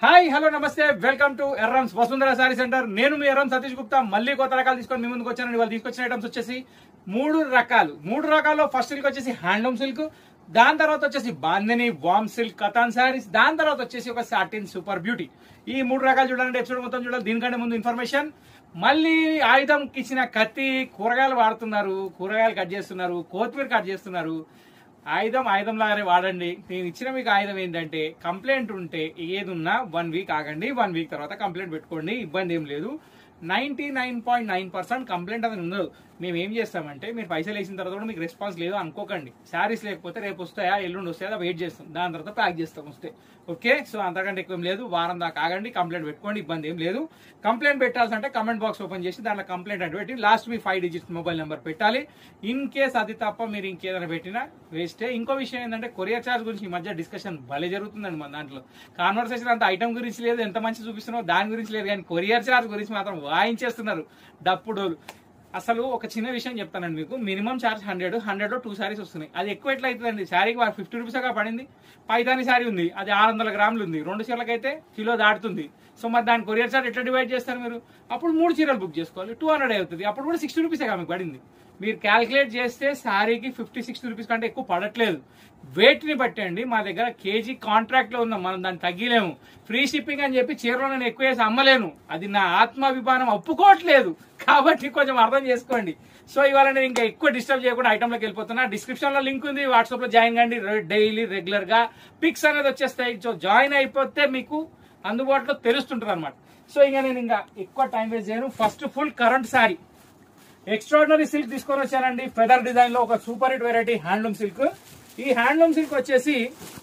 hi hello నమస్తే welcome to Erram's Vasundhara sari centre నేను మీ ఎర్రం సతీష్ గుప్తా మళ్ళీ కొత్త రకాలు తీసుకొని మీ ముందుకు వచ్చానండి వాళ్ళు తీసుకొచ్చిన ఐటమ్స్ వచ్చేసి మూడు రకాలు మూడు రకాల్లో ఫస్ట్ సిల్క్ వచ్చేసి హ్యాండ్లూమ్ సిల్క్ దాని తర్వాత వచ్చేసి బాందిని వామ్ సిల్క్ కథాన్ శారీస్ దాని తర్వాత వచ్చేసి ఒక సాటిన్ సూపర్ బ్యూటీ ఈ మూడు రకాలు చూడాలంటే ఎపిసోడ్ మొత్తం చూడాలి దీనికంటే ముందు ఇన్ఫర్మేషన్ మళ్ళీ ఆయుధంకి ఇచ్చిన కత్తి కూరగాయలు వాడుతున్నారు కూరగాయలు కట్ చేస్తున్నారు కొత్తిమీర కట్ చేస్తున్నారు ఆయుధం ఆయుధం లాగానే వాడండి నేను ఇచ్చిన మీకు ఆయుధం ఏంటంటే కంప్లైంట్ ఉంటే ఏది ఉన్నా వన్ వీక్ ఆగండి వన్ వీక్ తర్వాత కంప్లైంట్ పెట్టుకోండి ఇబ్బంది ఏం లేదు ninety nine point nine percent complaint అది ఉండదు మేము ఏం చేస్తామంటే మీరు పైసలు వేసిన తర్వాత కూడా మీకు రెస్పాన్స్ లేదు అనుకోకండి శారీస్ లేకపోతే రేపు వస్తాయా ఎల్లుండి వస్తాయా వెయిట్ చేస్తాం దాని తర్వాత ప్యాక్ చేస్తాం వస్తే ఓకే సో అంతకంటే ఎక్కువ ఏం లేదు వారం దాకా ఆగండి కంప్లైంట్ పెట్టుకోండి ఇబ్బంది ఏం లేదు కంప్లైంట్ పెట్టాల్సి అంటే కమెంట్ బాక్స్ ఓపెన్ చేసి దాంట్లో కంప్లైంట్ అంటే పెట్టి లాస్ట్ మీ ఫైవ్ డిజిట్స్ మొబైల్ నెంబర్ పెట్టాలి ఇన్ కేస్ అది తప్ప మీరు ఇంకేదైనా పెట్టినా వేస్టే ఇంకో విషయం ఏంటంటే కొరియర్ చార్జ్ గురించి ఈ మధ్య డిస్కషన్ భలే జరుగుతుందండి మన దాంట్లో కాన్వర్సేషన్ అంత ఐటమ్ గురించి లేదు ఎంత మంచి చూపిస్తున్నారో దాని గురించి లేదు కానీ కొరియర్ చార్జ్ గురించి మాత్రం వాయించేస్తున్నారు డప్పుడోలు అసలు ఒక చిన్న విషయం చెప్తానండి మీకు minimum charge hundred hundred two saris వస్తున్నాయి అది ఎక్కువ ఎట్లా అవుతుందండి శారీకి ఫిఫ్టీ రూపీస్ గా పడింది పైతాని శారీ ఉంది అది ఆరు వందల గ్రాములు ఉంది రెండు చీరలకైతే కిలో దాటుతుంది సో మరి దాని కొరియర్ చార్జ్ ఎట్లా డివైడ్ చేస్తారు మీరు అప్పుడు మూడు చీరలు బుక్ చేసుకోవాలి టూ హండ్రెడ్ అవుతుంది అప్పుడు కూడా సిక్స్టీ రూపీసే మీకు పడింది మీరు క్యాలిక్యులేట్ చేస్తే శారీకి ఫిఫ్టీ సిక్స్టీ రూపీస్ కంటే ఎక్కువ పడట్లేదు వెయిట్ ని బట్టి అండి మా దగ్గర కేజీ కాంట్రాక్ట్ లో ఉన్నాం మనం దాన్ని తగ్గిలేము ఫ్రీ షిప్పింగ్ అని చెప్పి చీరలో నేను ఎక్కువ వేసి అమ్మలేను అది నా ఆత్మాభిమానం ఒప్పుకోవట్లేదు కాబట్టి కొంచెం అర్థం చేసుకోండి సో ఇవాళ నేను ఇంకా ఎక్కువ డిస్టర్బ్ చేయకుండా ఐటమ్లోకి వెళ్ళిపోతున్నా డిస్క్రిప్షన్ లో లింక్ ఉంది వాట్సాప్ లో జాయిన్ కండి డైలీ రెగ్యులర్ గా పిక్స్ అనేది వచ్చేస్తాయి సో జాయిన్ అయిపోతే మీకు అందుబాటులో తెలుస్తుంటుంది అనమాట సో ఇంకా నేను ఇంకా ఎక్కువ టైం వేస్ట్ చేయను first full current sari extraordinary silk తీసుకొని వచ్చానండి ఫెదర్ డిజైన్ లో ఒక super hit variety handloom silk ఈ హ్యాండ్లూమ్ సిల్క్ వచ్చేసి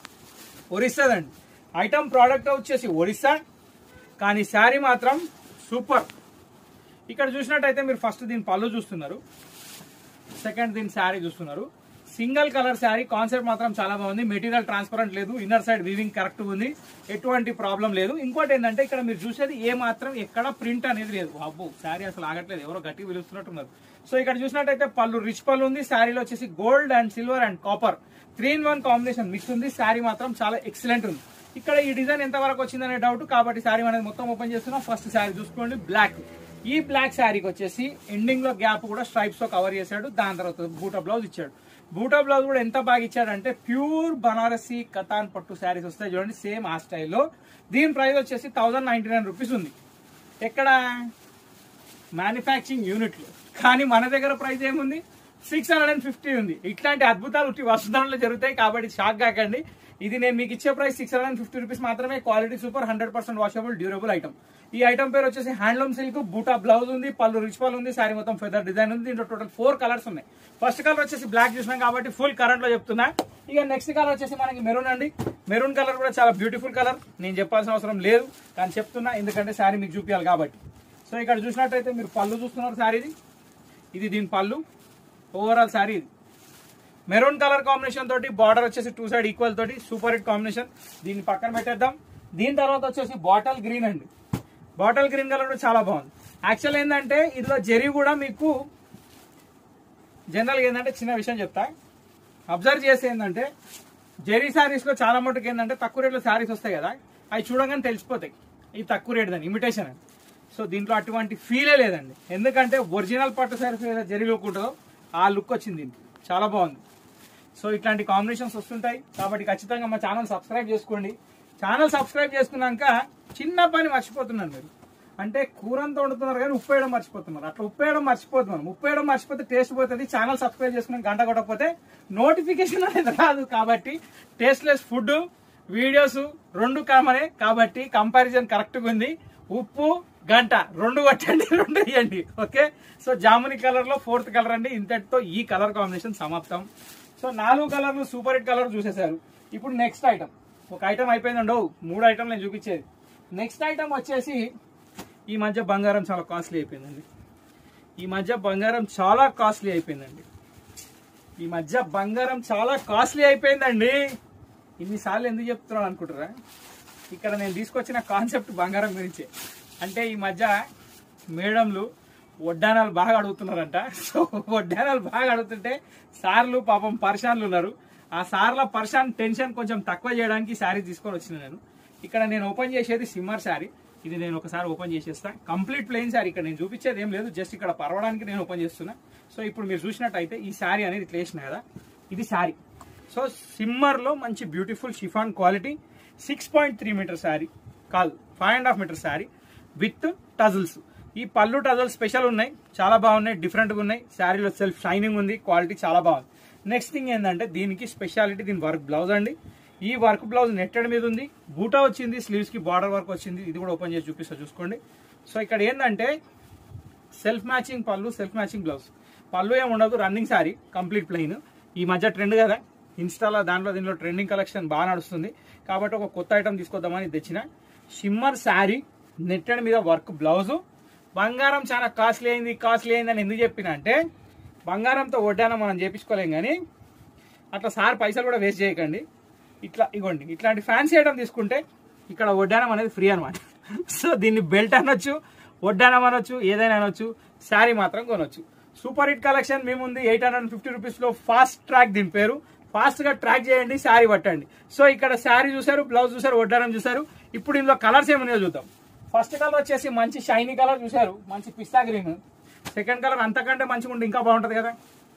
ఒరిస్సాదండి ఐటమ్ ప్రోడక్ట్ వచ్చేసి ఒరిస్సా కానీ శారీ మాత్రం సూపర్ ఇక్కడ చూసినట్టయితే మీరు ఫస్ట్ దీని పళ్ళు చూస్తున్నారు సెకండ్ దీని శారీ చూస్తున్నారు సింగిల్ కలర్ శారీ కాన్సెప్ట్ మాత్రం చాలా బాగుంది మెటీరియల్ ట్రాన్స్పరెంట్ లేదు ఇన్నర్ సైడ్ వీవింగ్ కరెక్ట్ ఉంది ఎటువంటి ప్రాబ్లం లేదు ఇంకోటి ఏంటంటే ఇక్కడ మీరు చూసేది ఏ మాత్రం ఎక్కడ ప్రింట్ అనేది లేదు అబ్బో శారీ అసలు ఆగట్లేదు ఎవరో గట్టి పిలుస్తున్నట్టున్నారు సో ఇక్కడ చూసినట్టయితే పళ్ళు రిచ్ పళ్ళు ఉంది శారీలో వచ్చేసి gold and silver and copper three in one combination mix ఉంది శారీ మాత్రం చాలా ఎక్సలెంట్ ఉంది ఇక్కడ ఈ డిజైన్ ఎంత వరకు వచ్చిందనే డౌట్ కాబట్టి శారీ అనేది మొత్తం ఓపెన్ చేస్తున్నాం ఫస్ట్ శారీ చూసుకోండి బ్లాక్ ఈ బ్లాక్ శారీకి వచ్చేసి ఎండింగ్ లో గ్యాప్ కూడా స్ట్రైప్స్ తో కవర్ చేశాడు దాని తర్వాత బూటా బ్లౌజ్ ఇచ్చాడు బూటా బ్లౌజ్ కూడా ఎంత బాగా ఇచ్చాడంటే ప్యూర్ బనారసి కతాన్ పట్టు శారీస్ వస్తాయి చూడండి సేమ్ ఆ స్టైల్లో దీని ప్రైస్ వచ్చేసి థౌజండ్ నైన్టీ నైన్ రూపీస్ ఉంది ఎక్కడ మ్యానుఫ్యాక్చరింగ్ యూనిట్లు కానీ మన దగ్గర ప్రైస్ ఏముంది సిక్స్ హండ్రెడ్ అండ్ ఫిఫ్టీ ఉంది ఇట్లాంటి అద్భుతాలు ఉట్టి వసంతంలో జరుగుతాయి కాబట్టి షాక్ కాకండి ఇది నేను మీకు ఇచ్చే price six hundred and fifty rupees మాత్రమే quality super hundred percent washable durable item ఈ ఐటమ్ పేరు వచ్చేసి హ్యాండ్లూమ్ సిల్క్ బూటా బ్లౌజ్ ఉంది పళ్ళు రిచ్ పళ్ళు ఉంది సారీ మొత్తం ఫెదర్ డిజైన్ ఉంది దీంట్లో టోటల్ ఫోర్ కలర్స్ ఉన్నాయి ఫస్ట్ కలర్ వచ్చేసి బ్లాక్ చూసినాం కాబట్టి ఫుల్ కరెంట్ లో చెప్తున్నా ఇక నెక్స్ట్ కలర్ వచ్చేసి మనకి మెరూన్ అండి మెరూన్ కలర్ కూడా చాలా బ్యూటిఫుల్ కలర్ నేను చెప్పాల్సిన అవసరం లేదు కానీ చెప్తున్నా ఎందుకంటే శారీ మీకు చూపించాలి కాబట్టి సో ఇక్కడ చూసినట్టయితే మీరు పళ్ళు చూస్తున్నారు శారీది ఇది దీని పళ్ళు ఓవరాల్ శారీ ఇది మెరూన్ కలర్ కాంబినేషన్ తోటి బార్డర్ వచ్చేసి టూ సైడ్ ఈక్వల్ తోటి సూపర్ హిట్ కాంబినేషన్ దీన్ని పక్కన పెట్టేద్దాం దీని తర్వాత వచ్చేసి బాటల్ గ్రీన్ అండి బాటల్ గ్రీన్ కలర్ కూడా చాలా బాగుంది యాక్చువల్ ఏంటంటే ఇందులో జెరీ కూడా మీకు జనరల్గా ఏంటంటే చిన్న విషయం చెప్తా అబ్జర్వ్ చేసి ఏంటంటే జెరీ శారీస్ లో చాలా మటుకు ఏంటంటే తక్కువ రేట్లో శారీస్ వస్తాయి కదా అవి చూడగానే తెలిసిపోతాయి ఇది తక్కువ రేట్ దాన్ని ఇమిటేషన్ అని సో దీంట్లో అటువంటి ఫీలే లేదండి ఎందుకంటే ఒరిజినల్ పట్టు శారీస్ ఏదైతే జెరీ లుక్ ఉంటుందో ఆ లుక్ వచ్చింది దీనికి చాలా బాగుంది సో ఇట్లాంటి కాంబినేషన్స్ వస్తుంటాయి కాబట్టి ఖచ్చితంగా మా ఛానల్ సబ్స్క్రైబ్ చేసుకోండి ఛానల్ సబ్స్క్రైబ్ చేసుకున్నాక చిన్న పని మర్చిపోతున్నారు మీరు అంటే కూరంతా వండుతున్నారు కానీ ఉప్పు వేయడం మర్చిపోతున్నారు అట్లా ఉప్పు వేయడం మర్చిపోతున్నారు ఉప్పు వేయడం మర్చిపోతే టేస్ట్ పోతుంది ఛానల్ సబ్స్క్రైబ్ చేసుకుని గంట కొట్టకపోతే నోటిఫికేషన్ అనేది రాదు కాబట్టి టేస్ట్లెస్ ఫుడ్ వీడియోస్ రెండు కామనే కాబట్టి కంపారిజన్ కరెక్ట్గా ఉంది ఉప్పు గంట రెండు కొట్టండి రెండు వేయండి ఓకే సో జాముని కలర్ లో ఫోర్త్ కలర్ అండి ఇంతటితో ఈ కలర్ కాంబినేషన్ సమాప్తం సో నాలుగు కలర్లు సూపర్ హిట్ కలర్ చూసేశారు ఇప్పుడు నెక్స్ట్ ఐటమ్ ఒక ఐటమ్ అయిపోయిందండి ఓ, మూడు ఐటమ్ నేను చూపించేది నెక్స్ట్ ఐటమ్ వచ్చేసి ఈ మధ్య బంగారం చాలా కాస్ట్లీ అయిపోయిందండి ఈ మధ్య బంగారం చాలా కాస్ట్లీ అయిపోయిందండి ఈ మధ్య బంగారం చాలా కాస్ట్లీ అయిపోయిందండి ఇన్నిసార్లు ఎందుకు చెప్తున్నాను అనుకుంటారా ఇక్కడ నేను తీసుకొచ్చిన కాన్సెప్ట్ బంగారం గురించే అంటే ఈ మధ్య మేడంలు వడ్డానాలు బాగా అడుగుతున్నారంట సో వడ్డానాలు బాగా అడుగుతుంటే సార్లు పాపం పరిశాన్లు ఉన్నారు ఆ సార్ల పరిశాన్ టెన్షన్ కొంచెం తక్కువ చేయడానికి ఈ శారీ తీసుకొని వచ్చిన నేను ఇక్కడ నేను ఓపెన్ చేసేది సిమ్మర్ శారీ ఇది నేను ఒకసారి ఓపెన్ చేసేస్తా కంప్లీట్ ప్లెయిన్ శారీ ఇక్కడ నేను చూపించేది ఏం లేదు జస్ట్ ఇక్కడ పరవడానికి నేను ఓపెన్ చేస్తున్నా సో ఇప్పుడు మీరు చూసినట్టయితే ఈ శారీ అనేది ఇట్లా వేసిన కదా ఇది శారీ సో సిమ్మర్ లో మంచి beautiful chiffon quality six point three metre sari కాదు five and half metre sari with tassels ఈ పళ్ళు టజల్స్ స్పెషల్ ఉన్నాయి చాలా బాగున్నాయి డిఫరెంట్గా ఉన్నాయి శారీలో సెల్ఫ్ షైనింగ్ ఉంది క్వాలిటీ చాలా బాగుంది నెక్స్ట్ థింగ్ ఏంటంటే దీనికి స్పెషాలిటీ దీని వర్క్ బ్లౌజ్ అండి ఈ వర్క్ బ్లౌజ్ నెట్టెడ్ మీద ఉంది బూటా వచ్చింది స్లీవ్స్ కి బార్డర్ వర్క్ వచ్చింది ఇది కూడా ఓపెన్ చేసి చూపిస్తా చూసుకోండి సో ఇక్కడ ఏంటంటే సెల్ఫ్ మ్యాచింగ్ పళ్ళు సెల్ఫ్ మ్యాచింగ్ బ్లౌజ్ పళ్ళు ఏమి ఉండదు రన్నింగ్ సారీ కంప్లీట్ ప్లెయిన్ ఈ మధ్య ట్రెండ్ కదా ఇన్స్టాలో దాంట్లో దీంట్లో ట్రెండింగ్ కలెక్షన్ బాగా నడుస్తుంది కాబట్టి ఒక కొత్త ఐటమ్ తీసుకొద్దామని తెచ్చిన షిమ్మర్ శారీ నెట్టెడ్ మీద వర్క్ బ్లౌజు బంగారం చాలా కాస్ట్లీ అయింది కాస్ట్లీ అయింది అని ఎందుకు చెప్పిన అంటే బంగారంతో వడ్డానం మనం చేపించుకోలేం కానీ అట్లా సార్ పైసలు కూడా వేస్ట్ చేయకండి ఇట్లా ఇగోండి ఇట్లాంటి ఫ్యాన్సీ ఐటమ్ తీసుకుంటే ఇక్కడ వడ్డానం అనేది ఫ్రీ అనమాట సో దీన్ని బెల్ట్ అనొచ్చు వడ్డానం అనొచ్చు ఏదైనా అనొచ్చు శారీ మాత్రం కొనొచ్చు సూపర్ హిట్ కలెక్షన్ మీ ముందు ఎయిట్ హండ్రెడ్ ఫిఫ్టీ రూపీస్లో ఫాస్ట్ ట్రాక్ దీని పేరు ఫాస్ట్గా ట్రాక్ చేయండి శారీ పట్టండి సో ఇక్కడ శారీ చూసారు బ్లౌజ్ చూసారు వడ్డానం చూసారు ఇప్పుడు ఇందులో కలర్స్ ఏమున్నాయో చూద్దాం ఫస్ట్ కలర్ వచ్చేసి మంచి షైనీ కలర్ చూసారు మంచి పిస్తా గ్రీన్ సెకండ్ కలర్ అంతకంటే మంచిగా ఉంటే ఇంకా బాగుంటుంది కదా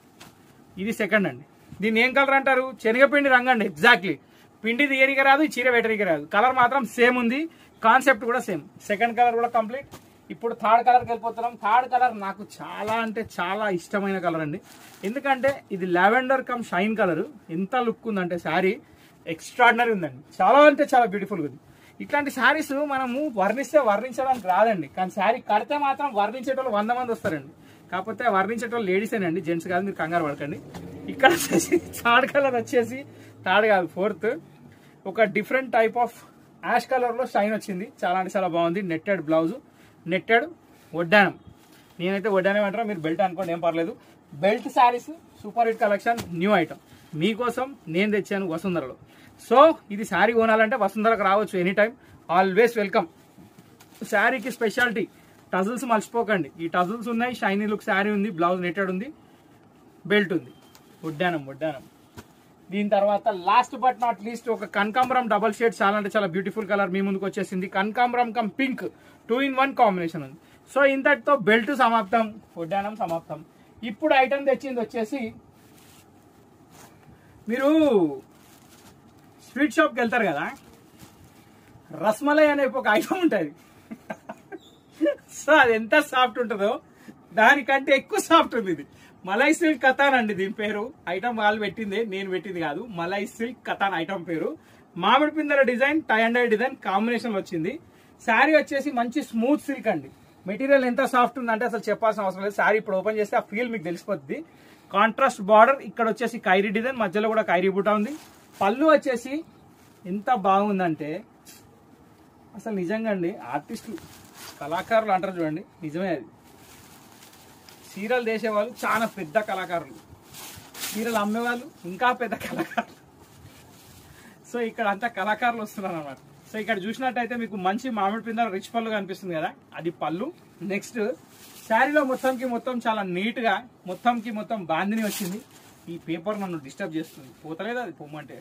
ఇది సెకండ్ అండి దీన్ని ఏం కలర్ అంటారు శనగపిండి రంగు అండి ఎగ్జాక్ట్లీ పిండి తీయరికి రాదు ఈ చీర పెట్టరికి రాదు కలర్ మాత్రం సేమ్ ఉంది కాన్సెప్ట్ కూడా సేమ్ సెకండ్ కలర్ కూడా కంప్లీట్ ఇప్పుడు థర్డ్ కలర్కి వెళ్ళిపోతున్నాం థర్డ్ కలర్ నాకు చాలా అంటే చాలా ఇష్టమైన కలర్ అండి ఎందుకంటే ఇది లావెండర్ కమ్ షైన్ కలర్ ఎంత లుక్ ఉందంటే శారీ ఎక్స్ట్రాడినరీ ఉందండి చాలా అంటే చాలా బ్యూటిఫుల్గా ఉంది ఇట్లాంటి శారీస్ మనము వర్ణిస్తే వర్ణించడానికి రాదండి కానీ శారీ కడితే మాత్రం వర్ణించేటోళ్ళు వంద మంది వస్తారండి కాకపోతే వర్ణించేటోళ్ళు లేడీసేనండి జెంట్స్ కాదు మీరు కంగారు పడకండి ఇక్కడ వచ్చేసి థర్డ్ కలర్ వచ్చేసి థర్డ్ కాదు ఫోర్త్ ఒక డిఫరెంట్ టైప్ ఆఫ్ యాష్ కలర్లో షైన్ వచ్చింది చాలా అంటే చాలా బాగుంది నెట్టెడ్ బ్లౌజ్ నెట్టెడ్ వడ్డానం నేనైతే వడ్డానం అంటారా మీరు బెల్ట్ అనుకోండి ఏం పర్లేదు belt saris super hit collection new item మీకోసం నేను తెచ్చాను వసుంధరలో సో ఇది శారీ కొనాలంటే వసుంధరకు రావచ్చు ఎనీ టైం ఆల్వేస్ వెల్కమ్ శారీకి స్పెషాలిటీ టజల్స్ మర్చిపోకండి ఈ టజల్స్ ఉన్నాయి షైనీ లుక్ శారీ ఉంది బ్లౌజ్ నెట్టెడ్ ఉంది బెల్ట్ ఉంది వడ్డానం వడ్డానం దీని తర్వాత లాస్ట్ బట్ నాట్ లీస్ట్ ఒక కనకాంబరం డబల్ షేడ్ చాలా అంటే చాలా బ్యూటిఫుల్ కలర్ మీ ముందుకు వచ్చేసింది కనకాంబరం come pink two in one combination ఉంది సో ఇంతటితో బెల్ట్ సమాప్తం వడ్డానం సమాప్తం ఇప్పుడు ఐటమ్ తెచ్చింది వచ్చేసి మీరు స్వీట్ షాప్కి వెళ్తారు కదా రస్మలై అనే ఒక ఐటమ్ ఉంటుంది సో అది ఎంత సాఫ్ట్ ఉంటుందో దానికంటే ఎక్కువ సాఫ్ట్ ఉంది ఇది మలై సిల్క్ కథాన్ అండి దీని పేరు ఐటమ్ వాళ్ళు పెట్టింది నేను పెట్టింది కాదు మలై సిల్క్ కథాన్ ఐటమ్ పేరు మామిడి పిందల design tie and dye design combination వచ్చింది శారీ వచ్చేసి మంచి స్మూత్ సిల్క్ అండి మెటీరియల్ ఎంత సాఫ్ట్ ఉందంటే అసలు చెప్పాల్సిన అవసరం లేదు శారీ ఇప్పుడు ఓపెన్ చేస్తే ఆ ఫీల్ మీకు తెలిసిపోద్ది కాంట్రాస్ట్ బార్డర్ ఇక్కడ వచ్చేసి కైరీ డిజైన్ మధ్యలో కూడా కైరీ బూటా ఉంది పళ్ళు వచ్చేసి ఎంత బాగుందంటే అసలు నిజంగా అండి ఆర్టిస్టులు కళాకారులు అంటారు చూడండి నిజమే అది చీరలు చేసేవాళ్ళు చాలా పెద్ద కళాకారులు చీరలు అమ్మేవాళ్ళు ఇంకా పెద్ద కళాకారులు సో ఇక్కడ అంతా కళాకారులు వస్తున్నారు అనమాట సో ఇక్కడ చూసినట్టయితే మీకు మంచి మామిడి పిందల రిచ్ పళ్ళు కనిపిస్తుంది కదా అది పళ్ళు నెక్స్ట్ శారీలో మొత్తంకి మొత్తం చాలా నీట్ గా మొత్తంకి మొత్తం బాందిని వచ్చింది ఈ పేపర్ నన్ను డిస్టర్బ్ చేస్తుంది పోతలేదు అది పొమ్మంటే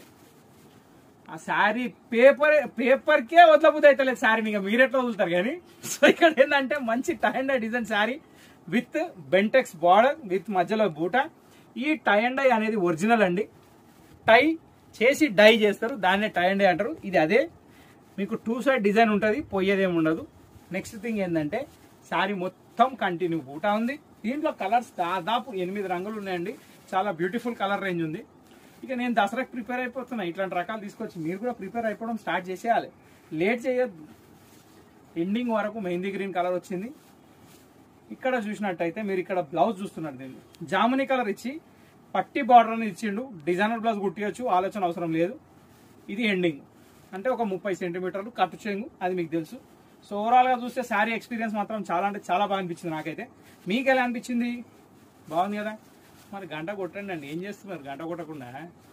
ఆ శారీ పేపర్ పేపర్కే వదలబుద్ధి అయితే లేదు శారీ ఇంకా మీరెట్లా వదులుతారు కానీ సో ఇక్కడ ఏంటంటే మంచి tie and design sari with bentex border with మధ్యలో బూట ఈ టై అండ్ డై అనేది ఒరిజినల్ అండి టై చేసి డై చేస్తారు దాన్నే టై అండ్ డై అంటారు ఇది అదే మీకు టూ సైడ్ డిజైన్ ఉంటుంది పోయేదేమి ఉండదు నెక్స్ట్ థింగ్ ఏంటంటే శారీ మొత్తం కంటిన్యూ బూటా ఉంది దీంట్లో కలర్స్ దాదాపు ఎనిమిది రంగులు ఉన్నాయండి చాలా బ్యూటిఫుల్ కలర్ రేంజ్ ఉంది ఇక నేను దసరాకి ప్రిపేర్ అయిపోతున్నా ఇట్లాంటి రకాలు తీసుకొచ్చి మీరు కూడా ప్రిపేర్ అయిపోవడం స్టార్ట్ చేసేయాలి లేట్ చేయొద్దు ఎండింగ్ వరకు మెహందీ గ్రీన్ కలర్ వచ్చింది ఇక్కడ చూసినట్టయితే మీరు ఇక్కడ బ్లౌజ్ చూస్తున్నారు దీన్ని జామునీ కలర్ ఇచ్చి పట్టి బార్డర్ అని ఇచ్చిండు డిజైనర్ బ్లౌజ్ కుట్టియచ్చు ఆలోచన అవసరం లేదు ఇది ఎండింగ్ అంటే ఒక ముప్పై సెంటీమీటర్లు కట్టు చెంగు అది మీకు తెలుసు సో ఓవరాల్ గా చూస్తే శారీ ఎక్స్పీరియన్స్ మాత్రం చాలా అంటే చాలా బాగా అనిపించింది నాకైతే మీకు ఎలా అనిపించింది బాగుంది కదా మరి గంట కొట్టండి అండి ఏం చేస్తున్నారు గంట కొట్టకుండా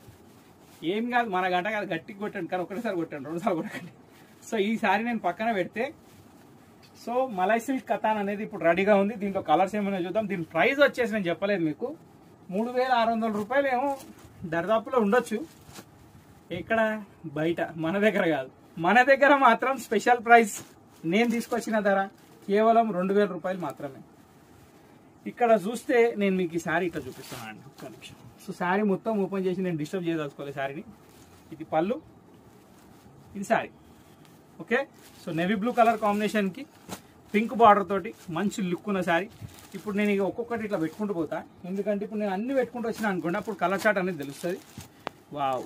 ఏం కాదు మన గంట కాదు గట్టికి కొట్టండి కానీ ఒకటేసారి కొట్టండి రెండుసార్లు కొట్టండి సో ఈ సారీ నేను పక్కన పెడితే సో మలై సిల్క్ కథాన్ అనేది ఇప్పుడు రెడీగా ఉంది దీంట్లో కలర్స్ ఏమైనా చూద్దాం దీని ప్రైస్ వచ్చేసి నేను చెప్పలేదు మీకు మూడు వేల ఆరు వందల రూపాయలు ఏమో దరిదాపులో ఉండొచ్చు ఎక్కడ బయట మన దగ్గర కాదు మన దగ్గర మాత్రం స్పెషల్ ప్రైస్ నేను తీసుకొచ్చిన ధర కేవలం రెండు వేల రూపాయలు మాత్రమే ఇక్కడ చూస్తే నేను మీకు ఈ శారీ ఇట్లా చూపిస్తాను అండి ఒక్క నిమిషం సో శారీ మొత్తం ఓపెన్ చేసి నేను డిస్టర్బ్ చేయదలుచుకోలేదు శారీని ఇది పళ్ళు ఇది sari okay so navy blue colour కాంబినేషన్కి పింక్ బార్డర్ తోటి మంచి లుక్ ఉన్న శారీ ఇప్పుడు నేను ఇక ఒక్కొక్కటి ఇట్లా పెట్టుకుంటూ పోతా ఎందుకంటే ఇప్పుడు నేను అన్ని పెట్టుకుంటూ వచ్చినా అనుకోండి అప్పుడు కలర్ చార్ట్ అనేది తెలుస్తుంది వావ్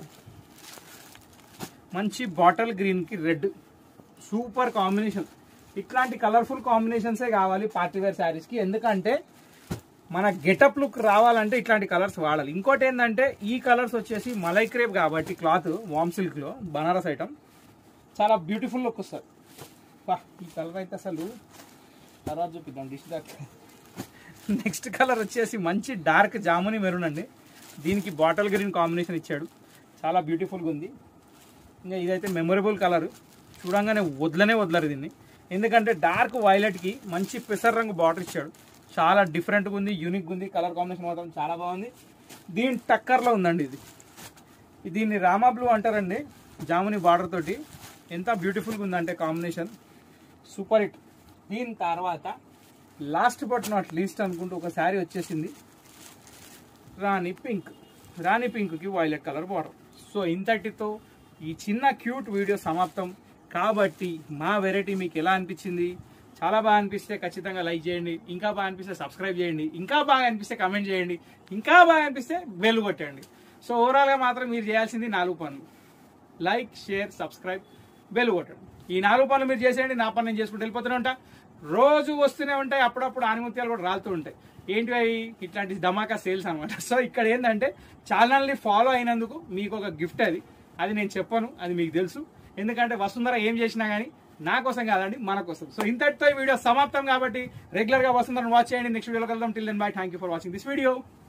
మంచి బాటిల్ గ్రీన్కి రెడ్ సూపర్ కాంబినేషన్ ఇట్లాంటి కలర్ఫుల్ కాంబినేషన్సే కావాలి పార్టీ వేర్ శారీస్కి ఎందుకంటే మన గెటప్ లుక్ రావాలంటే ఇట్లాంటి కలర్స్ వాడాలి ఇంకోటి ఏంటంటే ఈ కలర్స్ వచ్చేసి మలై క్రేప్ కాబట్టి క్లాత్ వామ్ సిల్క్లో బనారస్ ఐటమ్ చాలా బ్యూటిఫుల్ లుక్ వస్తుంది వా ఈ కలర్ అయితే అసలు తర్వాత చూపిద్దాం డిష్ దాకా నెక్స్ట్ కలర్ వచ్చేసి మంచి డార్క్ జాముని మెరూన్ అండి దీనికి బాటిల్ గ్రీన్ కాంబినేషన్ ఇచ్చాడు చాలా బ్యూటిఫుల్గా ఉంది ఇంకా ఇదైతే మెమొరబుల్ కలర్ చూడంగానే వదలనే వదలరు దీన్ని ఎందుకంటే డార్క్ వైలెట్కి మంచి పెసర్ రంగు బార్డర్ ఇచ్చాడు చాలా డిఫరెంట్గా ఉంది యూనిక్గా ఉంది కలర్ కాంబినేషన్ మాత్రం చాలా బాగుంది దీని టక్కర్లో ఉందండి ఇది దీన్ని రామా బ్లూ అంటారండి జాముని బార్డర్ తోటి ఎంత బ్యూటిఫుల్గా ఉందంటే కాంబినేషన్ సూపర్ హిట్ దీని తర్వాత లాస్ట్ బట్ నాట్ లీస్ట్ అనుకుంటూ ఒక శారీ వచ్చేసింది రాణి పింక్ రాణి పింక్కి వైలెట్ కలర్ బార్డర్ సో ఇంతటితో ఈ చిన్న క్యూట్ వీడియో సమాప్తం కాబట్టి మా వెరైటీ మీకు ఎలా అనిపించింది చాలా బాగా అనిపిస్తే ఖచ్చితంగా లైక్ చేయండి ఇంకా బాగా అనిపిస్తే సబ్స్క్రైబ్ చేయండి ఇంకా బాగా అనిపిస్తే కమెంట్ చేయండి ఇంకా బాగా అనిపిస్తే బెల్ కొట్టండి సో ఓవరాల్గా మాత్రం మీరు చేయాల్సింది నాలుగు పనులు లైక్ షేర్ సబ్స్క్రైబ్ బెల్ కొట్టండి ఈ నాలుగు పనులు మీరు చేసేయండి నా పని నేను చేసుకుంటూ వెళ్ళిపోతూనే ఉంటా రోజు వస్తూనే ఉంటాయి అప్పుడప్పుడు ఆనిముత్యాలు కూడా రాలుతూ ఉంటాయి ఏంటి అవి ఇట్లాంటి ధమాకా సేల్స్ అనమాట సో ఇక్కడ ఏంటంటే ఛానల్ని ఫాలో అయినందుకు మీకు ఒక గిఫ్ట్ అది అది నేను చెప్పను అది మీకు తెలుసు ఎందుకంటే వసుంధర ఏం చేసినా కానీ నా కోసం కాదండి మన కోసం సో ఇంతటితో ఈ వీడియో సమాప్తం కాబట్టి రెగ్యులర్గా వసుంధరను వాచ్ చేయండి నెక్స్ట్ వీడియోలో కలుద్దాం till then bye thank you for watching this video